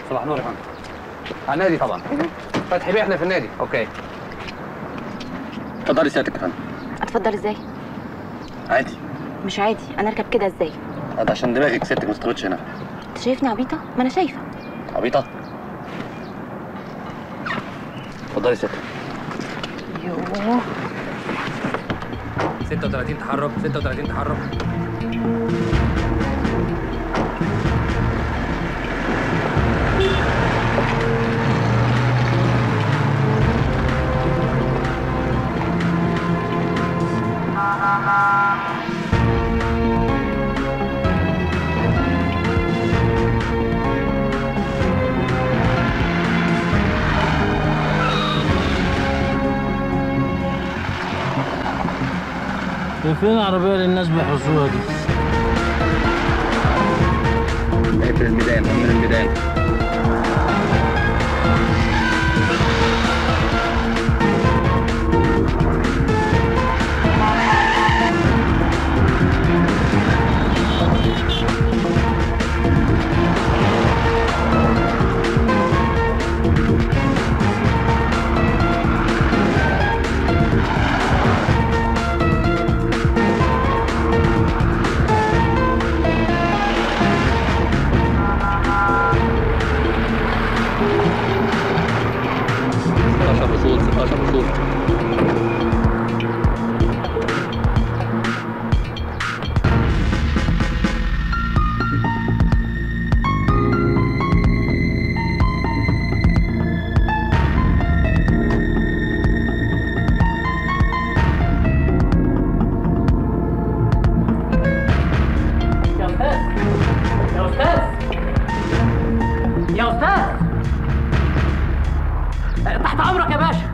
صباح النور يا فندم على النادي طبعا فتحي بيه احنا في النادي اوكي اتفضلي سيادتك يا فندم اتفضل ازاي عادي مش عادي انا اركب كده ازاي ده عشان دماغك سيادتك ما تستوعبش هنا انت شايفني عبيطه ما انا شايفه عبيطه اتفضلي سيادتك يوه 36 تحرك 36 تحرك هي فين العربية اللي الناس بيحوسوها دي؟ اقفل الميدان امن الميدان ستاشر وصول ستاشر وصول يا أستاذ يا أستاذ يا أستاذ تحت أمرك يا باشا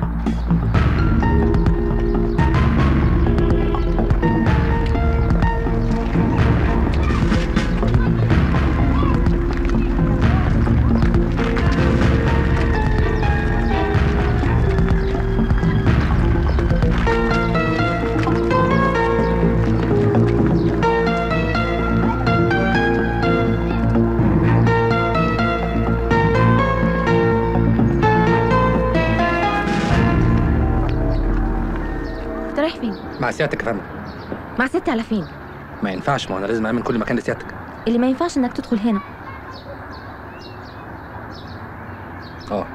انت رايح فين مع سيادتك يا فندم مع ستي على فين ما ينفعش ما انا لازم اعمل كل مكان لسيادتك اللي ما ينفعش انك تدخل هنا اه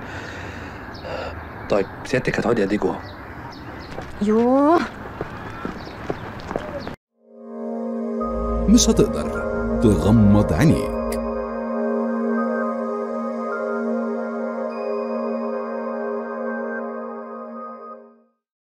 طيب سيادتك هتقعدي قد ايه جوه يوه مش هتقدر تغمض عينيك